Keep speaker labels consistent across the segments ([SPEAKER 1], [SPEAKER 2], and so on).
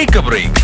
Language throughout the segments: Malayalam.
[SPEAKER 1] ടേക്ക് എ ബ്രേക്ക്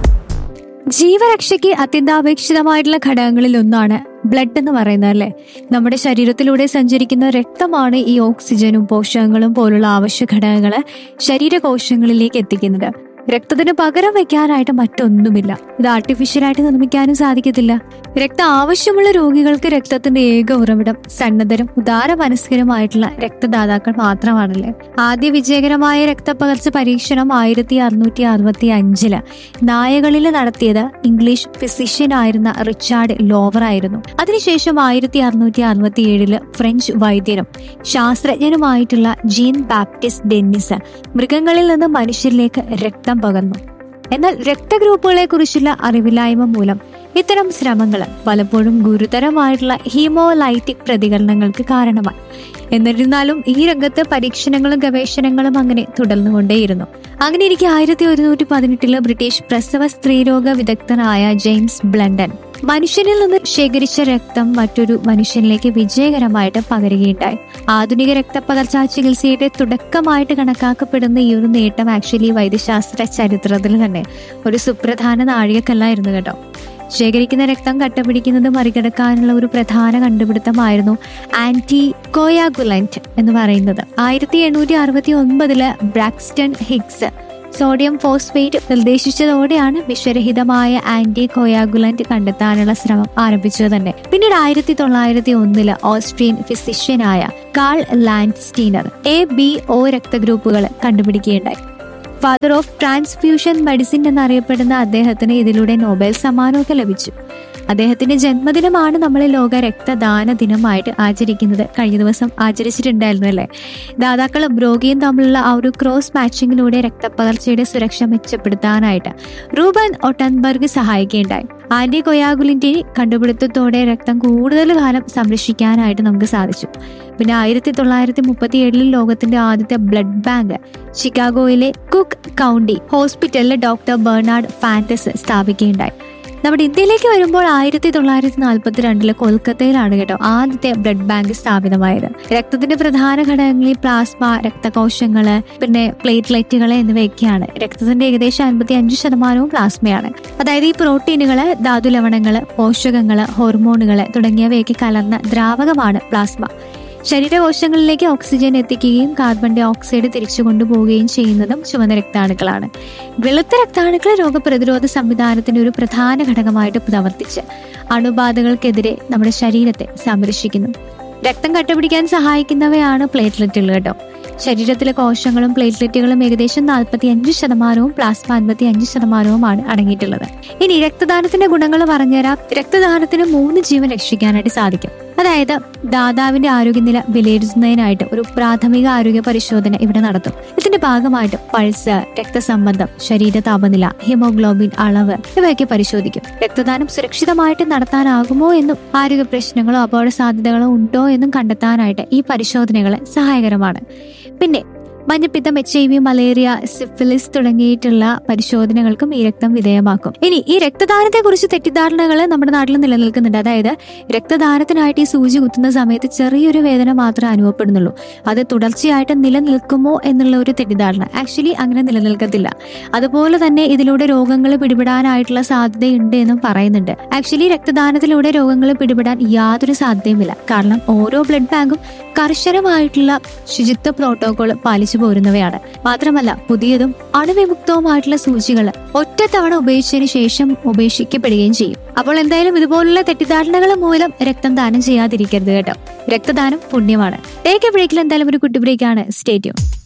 [SPEAKER 2] ജീവരക്ഷയ്ക്ക് അത്യന്താപേക്ഷിതമായിട്ടുള്ള ഘടകങ്ങളിൽ ഒന്നാണ് ബ്ലഡ് എന്ന് പറയുന്നത് അല്ലേ നമ്മുടെ ശരീരത്തിലൂടെ സഞ്ചരിക്കുന്ന രക്തമാണ് ഈ ഓക്സിജനും പോഷകങ്ങളും പോലുള്ള ആവശ്യ ഘടകങ്ങള് ശരീരകോശങ്ങളിലേക്ക് എത്തിക്കുന്നത് രക്തത്തിന് പകരം വെക്കാനായിട്ട് മറ്റൊന്നുമില്ല ഇത് ആർട്ടിഫിഷ്യലായിട്ട് നിർമ്മിക്കാനും സാധിക്കത്തില്ല രക്തം ആവശ്യമുള്ള രോഗികൾക്ക് രക്തത്തിന്റെ ഏക ഉറവിടം സന്നദ്ധരും ഉദാരമനസ്കരുമായിട്ടുള്ള രക്തദാതാക്കൾ മാത്രമാണല്ലേ ആദ്യ വിജയകരമായ രക്തപകർച്ച പരീക്ഷണം ആയിരത്തി അറുന്നൂറ്റി അറുപത്തി അഞ്ചില് നായകളിൽ നടത്തിയത് ഇംഗ്ലീഷ് ഫിസിഷ്യൻ ആയിരുന്ന റിച്ചാർഡ് ലോവർ ആയിരുന്നു അതിനുശേഷം ആയിരത്തി അറുന്നൂറ്റി അറുപത്തി ഏഴില് ഫ്രഞ്ച് വൈദ്യനും ശാസ്ത്രജ്ഞനുമായിട്ടുള്ള ജീൻ ബാപ്റ്റിസ്റ്റ് ഡെന്നിസ് മൃഗങ്ങളിൽ നിന്ന് മനുഷ്യരിലേക്ക് രക്തം പകർന്നു എന്നാൽ രക്തഗ്രൂപ്പുകളെ കുറിച്ചുള്ള അറിവില്ലായ്മ മൂലം ഇത്തരം ശ്രമങ്ങൾ പലപ്പോഴും ഗുരുതരമായിട്ടുള്ള ഹീമോലൈറ്റിക് പ്രതികരണങ്ങൾക്ക് കാരണമായി എന്നിരുന്നാലും ഈ രംഗത്ത് പരീക്ഷണങ്ങളും ഗവേഷണങ്ങളും അങ്ങനെ തുടർന്നുകൊണ്ടേയിരുന്നു അങ്ങനെ ഇരിക്കെ ആയിരത്തി ഒരുന്നൂറ്റി പതിനെട്ടില് ബ്രിട്ടീഷ് പ്രസവ സ്ത്രീരോഗ വിദഗ്ധനായ ജെയിംസ് ബ്ലണ്ടൻ മനുഷ്യനിൽ നിന്ന് ശേഖരിച്ച രക്തം മറ്റൊരു മനുഷ്യനിലേക്ക് വിജയകരമായിട്ട് പകരുകയുണ്ടായി ആധുനിക രക്തപകർച്ചാ ചികിത്സയുടെ തുടക്കമായിട്ട് കണക്കാക്കപ്പെടുന്ന ഈ ഒരു നേട്ടം ആക്ച്വലി വൈദ്യശാസ്ത്ര ചരിത്രത്തിൽ തന്നെ ഒരു സുപ്രധാന നാഴികക്കല്ലായിരുന്നു കേട്ടോ ശേഖരിക്കുന്ന രക്തം കട്ടപിടിക്കുന്നത് മറികടക്കാനുള്ള ഒരു പ്രധാന കണ്ടുപിടുത്തമായിരുന്നു ആന്റി കോയാഗുലന്റ് എന്ന് പറയുന്നത് ആയിരത്തി എണ്ണൂറ്റി അറുപത്തി ഒൻപതില് ബ്രാക്സ്റ്റൺ ഹിഗ്സ് സോഡിയം ഫോസ്ഫേറ്റ് നിർദ്ദേശിച്ചതോടെയാണ് വിഷരഹിതമായ ആന്റി കോയാഗുലന്റ് കണ്ടെത്താനുള്ള ശ്രമം ആരംഭിച്ചത് തന്നെ പിന്നീട് ആയിരത്തി തൊള്ളായിരത്തി ഒന്നില് ഓസ്ട്രിയൻ ഫിസിഷ്യനായ Karl Landsteiner A B O രക്തഗ്രൂപ്പുകൾ കണ്ടുപിടിക്കുകയുണ്ടായി ഫാദർ ഓഫ് ട്രാൻസ്ഫ്യൂഷൻ മെഡിസിൻ എന്നറിയപ്പെടുന്ന അദ്ദേഹത്തിന് ഇതിലൂടെ നൊബേൽ സമ്മാനമൊക്കെ ലഭിച്ചു അദ്ദേഹത്തിന്റെ ജന്മദിനമാണ് നമ്മൾ ലോക രക്തദാന ദിനമായിട്ട് ആചരിക്കുന്നത് കഴിഞ്ഞ ദിവസം ആചരിച്ചിട്ടുണ്ടായിരുന്നു അല്ലേ ദാതാക്കളും രോഗിയും തമ്മിലുള്ള ആ ഒരു ക്രോസ് മാച്ചിങ്ങിലൂടെ രക്തപകർച്ചയുടെ സുരക്ഷ മെച്ചപ്പെടുത്താനായിട്ട് റൂബൻ ഒട്ടൻബർഗ് സഹായിക്കുകയുണ്ടായി ആന്റി കൊയാഗുലിന്റെ കണ്ടുപിടുത്തത്തോടെ രക്തം കൂടുതൽ കാലം സംരക്ഷിക്കാനായിട്ട് നമുക്ക് സാധിച്ചു പിന്നെ ആയിരത്തി തൊള്ളായിരത്തി മുപ്പത്തി ഏഴിൽ ലോകത്തിന്റെ ആദ്യത്തെ ബ്ലഡ് ബാങ്ക് ചിക്കാഗോയിലെ കുക്ക് കൗണ്ടി ഹോസ്പിറ്റലിൽ ഡോക്ടർ ബെർണാഡ് ഫാന്റസ് സ്ഥാപിക്കുകയുണ്ടായി നമ്മുടെ ഇന്ത്യയിലേക്ക് വരുമ്പോൾ ആയിരത്തി തൊള്ളായിരത്തി നാൽപ്പത്തി രണ്ടില് കൊൽക്കത്തയിലാണ് കേട്ടോ ആദ്യത്തെ ബ്ലഡ് ബാങ്ക് സ്ഥാപിതമായത് രക്തത്തിന്റെ പ്രധാന ഘടകങ്ങളിൽ പ്ലാസ്മ രക്തകോശങ്ങള് പിന്നെ പ്ലേറ്റ്ലെറ്റുകള് എന്നിവയൊക്കെയാണ് രക്തത്തിന്റെ ഏകദേശം അൻപത്തി അഞ്ച് ശതമാനവും പ്ലാസ്മയാണ് അതായത് ഈ പ്രോട്ടീനുകള് ധാതുലവണങ്ങള് പോഷകങ്ങള് ഹോർമോണുകള് തുടങ്ങിയവയൊക്കെ കലർന്ന ദ്രാവകമാണ് പ്ലാസ്മ ശരീരകോശങ്ങളിലേക്ക് ഓക്സിജൻ എത്തിക്കുകയും കാർബൺ ഡൈ ഓക്സൈഡ് തിരിച്ചു കൊണ്ടുപോവുകയും ചെയ്യുന്നതും ചുവന്ന രക്താണുക്കളാണ് വെളുത്ത രക്താണുക്കൾ രോഗപ്രതിരോധ സംവിധാനത്തിന്റെ ഒരു പ്രധാന ഘടകമായിട്ട് പ്രവർത്തിച്ച് അണുബാധകൾക്കെതിരെ നമ്മുടെ ശരീരത്തെ സംരക്ഷിക്കുന്നു രക്തം കട്ടുപിടിക്കാൻ സഹായിക്കുന്നവയാണ് പ്ലേറ്റ്ലെറ്റുകൾ കേട്ടോ ശരീരത്തിലെ കോശങ്ങളും പ്ലേറ്റ്ലെറ്റുകളും ഏകദേശം നാൽപ്പത്തി അഞ്ച് ശതമാനവും പ്ലാസ്മ അൻപത്തി അഞ്ച് ശതമാനവുമാണ് അടങ്ങിയിട്ടുള്ളത് ഇനി രക്തദാനത്തിന്റെ ഗുണങ്ങൾ പറഞ്ഞുതരാം രക്തദാനത്തിന് മൂന്ന് ജീവൻ രക്ഷിക്കാനായിട്ട് സാധിക്കും അതായത് ദാതാവിന്റെ ആരോഗ്യനില വിലയിരുത്തുന്നതിനായിട്ട് ഒരു പ്രാഥമിക ആരോഗ്യ പരിശോധന ഇവിടെ നടത്തും ഇതിന്റെ ഭാഗമായിട്ട് പൾസ് രക്തസംബന്ധം ശരീര താപനില ഹിമോഗ്ലോബിൻ അളവ് ഇവയൊക്കെ പരിശോധിക്കും രക്തദാനം സുരക്ഷിതമായിട്ട് നടത്താനാകുമോ എന്നും ആരോഗ്യ പ്രശ്നങ്ങളോ അപകട സാധ്യതകളോ ഉണ്ടോ എന്നും കണ്ടെത്താനായിട്ട് ഈ പരിശോധനകൾ സഹായകരമാണ് പിന്നെ മഞ്ഞപ്പിത്തം H I V malaria syphilis തുടങ്ങിയിട്ടുള്ള പരിശോധനകൾക്കും ഈ രക്തം വിധേയമാക്കും ഇനി ഈ രക്തദാനത്തെ കുറിച്ച് തെറ്റിദ്ധാരണകൾ നമ്മുടെ നാട്ടിൽ നിലനിൽക്കുന്നുണ്ട് അതായത് രക്തദാനത്തിനായിട്ട് ഈ സൂചി കുത്തുന്ന സമയത്ത് ചെറിയൊരു വേദന മാത്രമേ അനുഭവപ്പെടുന്നുള്ളൂ അത് തുടർച്ചയായിട്ട് നിലനിൽക്കുമോ എന്നുള്ള ഒരു തെറ്റിദ്ധാരണ ആക്ച്വലി അങ്ങനെ നിലനിൽക്കത്തില്ല അതുപോലെ തന്നെ ഇതിലൂടെ രോഗങ്ങൾ പിടിപെടാനായിട്ടുള്ള സാധ്യതയുണ്ട് എന്നും പറയുന്നുണ്ട് ആക്ച്വലി രക്തദാനത്തിലൂടെ രോഗങ്ങൾ പിടിപെടാൻ യാതൊരു സാധ്യതയുമില്ല കാരണം ഓരോ ബ്ലഡ് ബാങ്കും കർശനമായിട്ടുള്ള ശുചിത്വ പ്രോട്ടോകോൾ പാലിച്ചു പോരുന്നവയാണ് മാത്രമല്ല പുതിയതും അണുവിമുക്തവുമായിട്ടുള്ള സൂചികൾ ഒറ്റത്തവണ ഉപയോഗിച്ചതിന് ശേഷം ഉപേക്ഷിക്കപ്പെടുകയും ചെയ്യും അപ്പോൾ എന്തായാലും ഇതുപോലുള്ള തെറ്റിദ്ധാരണകൾ മൂലം രക്തം ദാനം ചെയ്യാതിരിക്കരുത് കേട്ടോ രക്തദാനം പുണ്യമാണ് ടേക്ക് എ ബ്രേക്കിൽ എന്തായാലും ഒരു കുട്ടി ബ്രേക്കാണ് സ്റ്റേറ്റ്യൂൺ